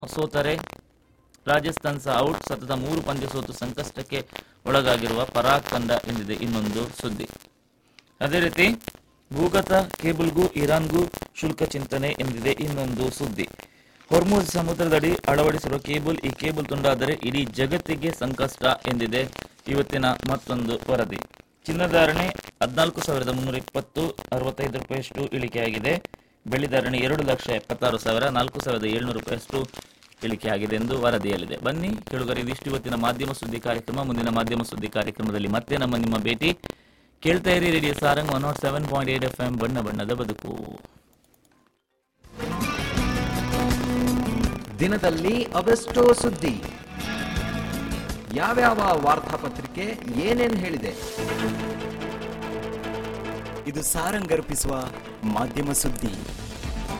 ಸೋತರೆ ರಾಜಸ್ಥಾನ್ ಸಹ ಔಟ್ ಸತತ ಮೂರು ಪಂದ್ಯ ಸೋತು ಸಂಕಷ್ಟಕ್ಕೆ ಒಳಗಾಗಿರುವ ಪರಾಗ್ ತಂಡ ಎಂದಿದೆ ಇನ್ನೊಂದು ಸುದ್ದಿ ಅದೇ ರೀತಿ ಭೂಗತ ಕೇಬಲ್ಗೂ ಇರಾನ್ಗೂ ಶುಲ್ಕ ಚಿಂತನೆ ಎಂದಿದೆ ಇನ್ನೊಂದು ಸುದ್ದಿ ಹೊರ್ಮುಜ್ ಸಮುದ್ರದಡಿ ಅಳವಡಿಸಿರುವ ಕೇಬಲ್ ಈ ಕೇಬಲ್ ತುಂಡಾದರೆ ಇಡೀ ಜಗತ್ತಿಗೆ ಸಂಕಷ್ಟ ಎಂದಿದೆ ಇವತ್ತಿನ ಮತ್ತೊಂದು ವರದಿ ಚಿನ್ನಧಾರಣೆ ಹದಿನಾಲ್ಕು ಸಾವಿರದ ಮುನ್ನೂರ ಇಪ್ಪತ್ತು ಅರವತ್ತೈದು ರೂಪಾಯಿಯಷ್ಟು ಇಳಿಕೆಯಾಗಿದೆ ಬೆಳ್ಳಿ ಧಾರಣೆ ಎರಡು ಲಕ್ಷ ಎಪ್ಪತ್ತಾರು ಸಾವಿರ ನಾಲ್ಕು ಸಾವಿರದ ಏಳ್ನೂರು ರೂಪಾಯಿಯಷ್ಟು ಇಳಿಕೆಯಾಗಿದೆ ಎಂದು ವರದಿಯಲ್ಲಿದೆ ಬನ್ನಿ ಕೇಳುಗರೆ ಇದಿಷ್ಟು ಇವತ್ತಿನ ಮಾಧ್ಯಮ ಸುದ್ದಿ ಕಾರ್ಯಕ್ರಮ ಮುಂದಿನ ಮಾಧ್ಯಮ ಸುದ್ದಿ ಕಾರ್ಯಕ್ರಮದಲ್ಲಿ ಮತ್ತೆ ನಮ್ಮ ನಿಮ್ಮ ಭೇಟಿ ಕೇಳ್ತಾ ಇರಿ radio Sarang one not seven point eight F M ಬಣ್ಣ ಬಣ್ಣದ ಬದುಕು ದಿನದಲ್ಲಿ ಅವೆಷ್ಟೋ ಸುದ್ದಿ ಯಾವ್ಯಾವ ವಾರ್ತಾಪತ್ರಿಕೆ ಏನೇನ್ ಹೇಳಿದೆ ಇದು ಸಾರಂಗರ್ಪಿಸುವ ಮಾಧ್ಯಮ ಸುದ್ದಿ